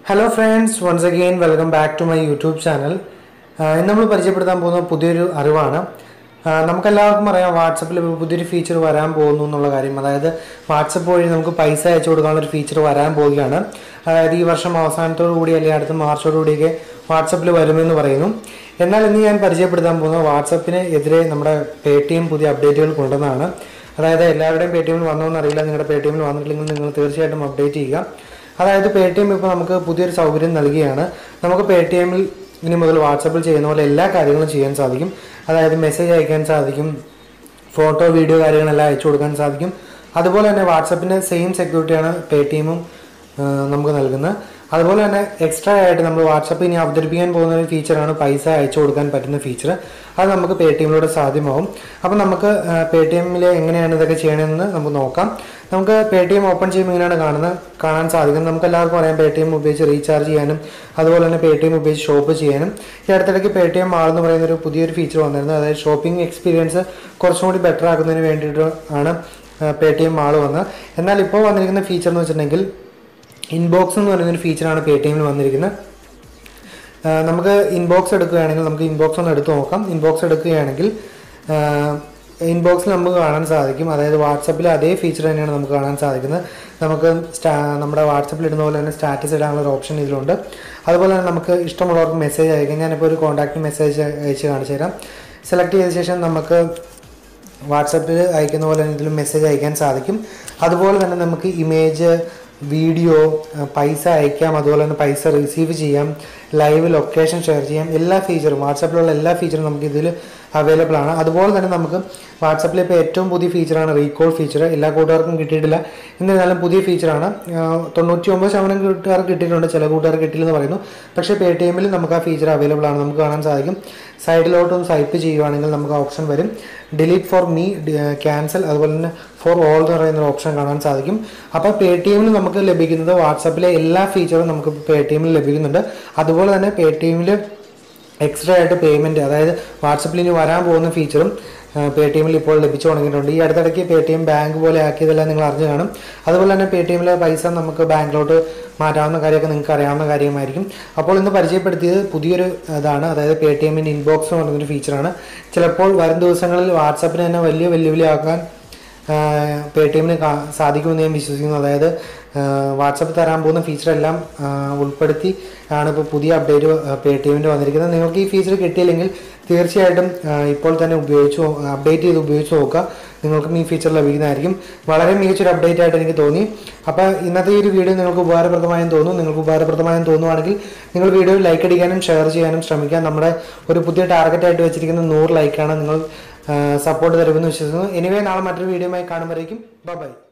hello friends once again welcome back to my YouTube channel ഇന്ന് നമ്മൾ പരിചയപ്പെടുത്താൻ പോകുന്ന പുതിയൊരു അറിവാണ് ആ, നമുക്കെല്ലാവർക്കും അറിയാം വാട്സപ്പിൽ ഇപ്പോൾ പുതിയൊരു ഫീച്ചർ വരാൻ പോകുന്നു എന്നുള്ള കാര്യം അതായത് വാട്സപ്പ് വഴി നമുക്ക് പൈസ അയച്ചു കൊടുക്കാനുള്ള ഒരു ഫീച്ചർ വരാൻ പോവുകയാണ് അതായത് ഈ വർഷം അവസാനത്തോടു കൂടി അല്ലെങ്കിൽ അടുത്ത മാർച്ചോടു കൂടിയൊക്കെ വാട്സപ്പിൽ വരുമെന്ന് പറയുന്നു എന്നാൽ ഇന്ന് ഞാൻ പരിചയപ്പെടുത്താൻ പോകുന്നത് വാട്സപ്പിന് എതിരെ നമ്മുടെ പേ ടി എം പുതിയ അപ്ഡേറ്റുകൾ കൊണ്ടുവന്നതാണ് അതായത് എല്ലാവരുടെയും പേ ടി എമ്മിൽ വന്നോന്ന് അറിയില്ല നിങ്ങളുടെ പേ ടി എമ്മിൽ വന്നിട്ടില്ലെങ്കിൽ നിങ്ങൾ തീർച്ചയായിട്ടും അപ്ഡേറ്റ് ചെയ്യുക അതായത് പേ ടി എം ഇപ്പോൾ നമുക്ക് പുതിയൊരു സൗകര്യം നൽകുകയാണ് നമുക്ക് പേ ടി എമ്മിൽ ഇനി മുതൽ വാട്സപ്പിൽ ചെയ്യുന്ന പോലെ എല്ലാ കാര്യങ്ങളും ചെയ്യാൻ സാധിക്കും അതായത് മെസ്സേജ് അയക്കാൻ സാധിക്കും ഫോട്ടോ വീഡിയോ കാര്യങ്ങളെല്ലാം അയച്ചു കൊടുക്കാൻ സാധിക്കും അതുപോലെ തന്നെ വാട്സപ്പിൻ്റെ സെയിം സെക്യൂരിറ്റിയാണ് പേ ടി എമ്മും നമുക്ക് നൽകുന്നത് അതുപോലെ തന്നെ എക്സ്ട്രാ ആയിട്ട് നമ്മൾ വാട്സപ്പ് ഇനി അവതരിപ്പിക്കാൻ പോകുന്ന ഒരു ഫീച്ചറാണ് പൈസ അയച്ചു കൊടുക്കാൻ പറ്റുന്ന ഫീച്ചർ അത് നമുക്ക് പേ ടി എമ്മിലൂടെ സാധ്യമാവും അപ്പോൾ നമുക്ക് പേ ടി എമ്മിൽ എങ്ങനെയാണ് ഇതൊക്കെ ചെയ്യണമെന്ന് നമുക്ക് നോക്കാം നമുക്ക് പേ ടി എം ഓപ്പൺ ചെയ്യുമ്പോൾ ഇങ്ങനെയാണ് കാണുന്നത് കാണാൻ സാധിക്കുന്നത് നമുക്ക് എല്ലാവർക്കും അറിയാം പേ ടി എം ഉപയോഗിച്ച് റീചാർജ് ചെയ്യാനും അതുപോലെ തന്നെ പേ ടി എം ഉപയോഗിച്ച് ഷോപ്പ് ചെയ്യാനും ഈ അടുത്തിടയ്ക്ക് പേ ടി എം മാൾ എന്ന് പറയുന്ന ഒരു പുതിയൊരു ഫീച്ചർ വന്നിരുന്നു അതായത് ഷോപ്പിംഗ് എക്സ്പീരിയൻസ് കുറച്ചും കൂടി ബെറ്റർ ആക്കുന്നതിന് വേണ്ടിയിട്ട് ആണ് പേ ടി എം മാൾ വന്നത് എന്നാൽ ഇപ്പോൾ വന്നിരിക്കുന്ന ഫീച്ചർ എന്ന് വെച്ചിട്ടുണ്ടെങ്കിൽ ഇൻബോക്സ് എന്ന് പറയുന്ന ഒരു ഫീച്ചറാണ് പേ ടി എമ്മിൽ വന്നിരിക്കുന്നത് ആ, നമുക്ക് ഇൻബോക്സ് എടുക്കുകയാണെങ്കിൽ നമുക്ക് ഇൻബോക്സ് ഒന്ന് എടുത്ത് നോക്കാം ഇൻബോക്സ് എടുക്കുകയാണെങ്കിൽ ഇൻബോക്സിൽ നമുക്ക് കാണാൻ സാധിക്കും അതായത് വാട്സപ്പിൽ അതേ ഫീച്ചർ തന്നെയാണ് നമുക്ക് കാണാൻ സാധിക്കുന്നത് നമുക്ക് സ്റ്റാ നമ്മുടെ വാട്സപ്പിൽ ഇടുന്ന പോലെ തന്നെ സ്റ്റാറ്റസ് ഇടാനുള്ള ഒരു ഓപ്ഷൻ ഇതിലുണ്ട് അതുപോലെ തന്നെ നമുക്ക് ഇഷ്ടമുള്ളവർക്ക് മെസ്സേജ് അയക്കാം ഞാനിപ്പോൾ ഒരു കോൺടാക്റ്റ് മെസ്സേജ് അയച്ച് കാണിച്ചു തരാം സെലക്ട് ചെയ്ത ശേഷം നമുക്ക് വാട്സപ്പിൽ അയക്കുന്ന പോലെ തന്നെ ഇതിലും മെസ്സേജ് അയക്കാൻ സാധിക്കും അതുപോലെ തന്നെ നമുക്ക് ഇമേജ് വീഡിയോ അഹ് പൈസ അയക്കാം അതുപോലെ തന്നെ പൈസ റിസീവ് ചെയ്യാം ലൈവ് ലൊക്കേഷൻ ഷെയർ ചെയ്യാം എല്ലാ ഫീച്ചറും വാട്സപ്പിലുള്ള എല്ലാ ഫീച്ചറും നമുക്ക് ഇതിൽ അവൈലബിൾ ആണ് അതുപോലെ തന്നെ നമുക്ക് വാട്സപ്പിൽ ഇപ്പോൾ ഏറ്റവും പുതിയ ഫീച്ചറാണ് റീകോൾ ഫീച്ചർ എല്ലാ കൂട്ടുകാർക്കും കിട്ടിയിട്ടില്ല എന്നിരുന്നാലും പുതിയ ഫീച്ചറാണ് തൊണ്ണൂറ്റി ഒമ്പത് ശതമാനം കൂട്ടുകാർക്ക് കിട്ടിയിട്ടുണ്ട് ചില കൂട്ടുകാർക്ക് കിട്ടിയില്ലെന്ന് പറയുന്നു പക്ഷേ പേ ടി എമ്മിൽ നമുക്ക് ആ ഫീച്ചർ അവൈലബിൾ ആണ് നമുക്ക് കാണാൻ സാധിക്കും സൈഡിലോട്ടൊന്ന് സ്വൈപ്പ് ചെയ്യുവാണെങ്കിൽ നമുക്ക് ഓപ്ഷൻ വരും ഡിലീറ്റ് ഫോർ മീ ക്യാൻസൽ അതുപോലെ തന്നെ ഫോർ ഓൾ എന്ന് പറയുന്ന ഒരു ഓപ്ഷൻ കാണാൻ സാധിക്കും അപ്പോൾ പേ ടി എമ്മിൽ നമുക്ക് ലഭിക്കുന്നത് വാട്സപ്പിലെ എല്ലാ ഫീച്ചറും നമുക്ക് പേ ടി എമ്മിൽ ലഭിക്കുന്നുണ്ട് അതുപോലെ തന്നെ പേ ടി എമ്മിൽ എക്സ്ട്രാ ആയിട്ട് പേയ്മെൻറ്റ് അതായത് വാട്സപ്പിൽ ഇനി വരാൻ പോകുന്ന ഫീച്ചറും പേ ടി എമ്മിൽ ഇപ്പോൾ ലഭിച്ചു തുടങ്ങിയിട്ടുണ്ട് ഈ അടുത്തിടയ്ക്ക് പേ ടി എം ബാങ്ക് പോലെ ആക്കിയതെല്ലാം നിങ്ങൾ അറിഞ്ഞു കാണും അതുപോലെ തന്നെ പേ ടി എമ്മിലെ പൈസ നമുക്ക് ബാങ്കിലോട്ട് മാറ്റാവുന്ന കാര്യമൊക്കെ നിങ്ങൾക്ക് അറിയാവുന്ന കാര്യമായിരിക്കും അപ്പോൾ ഇന്ന് പരിചയപ്പെടുത്തിയത് പുതിയൊരു ഇതാണ് അതായത് പേ ടി എമ്മിൻ്റെ ഇൻബോക്സ് എന്ന് പറയുന്നൊരു ഫീച്ചറാണ് ചിലപ്പോൾ വരും ദിവസങ്ങളിൽ വാട്സപ്പിന് തന്നെ വലിയ വെല്ലുവിളിയാക്കാൻ പേ ടി എമ്മിന് സാധിക്കുമെന്ന് ഞാൻ വിശ്വസിക്കുന്നു അതായത് വാട്സപ്പ് തരാൻ പോകുന്ന ഫീച്ചറെല്ലാം ആ, ഉൾപ്പെടുത്തി ആണ് ഇപ്പോൾ പുതിയ അപ്ഡേറ്റ് പേ ടി എമ്മിൻ്റെ വന്നിരിക്കുന്നത് നിങ്ങൾക്ക് ഈ ഫീച്ചർ കിട്ടിയില്ലെങ്കിൽ തീർച്ചയായിട്ടും ആ, ഇപ്പോൾ തന്നെ ഉപയോഗിച്ച് അപ്ഡേറ്റ് ചെയ്ത് ഉപയോഗിച്ച് നോക്കുക നിങ്ങൾക്കും ഈ ഫീച്ചർ ലഭിക്കുന്നതായിരിക്കും വളരെ മികച്ചൊരു അപ്ഡേറ്റ് ആയിട്ട് എനിക്ക് തോന്നി അപ്പോൾ ഇന്നത്തെ ഈ ഒരു വീഡിയോ നിങ്ങൾക്ക് ഉപകാരപ്രദമായെന്ന് തോന്നുന്നു നിങ്ങൾക്ക് ഉപകാരപ്രദമായെന്ന് തോന്നുവാണെങ്കിൽ നിങ്ങൾ വീഡിയോ ലൈക്ക് അടിക്കാനും ഷെയർ ചെയ്യാനും ശ്രമിക്കുക നമ്മുടെ ഒരു പുതിയ ടാർഗറ്റ് ആയിട്ട് വെച്ചിരിക്കുന്ന നൂറ് ലൈക്കാണ് നിങ്ങൾ സപ്പോർട്ട് തരുമെന്ന് വിശ്വസിക്കുന്നു എനിവേ നാളെ മറ്റൊരു വീഡിയോയുമായി കാണുമ്പോഴേക്കും ബൈ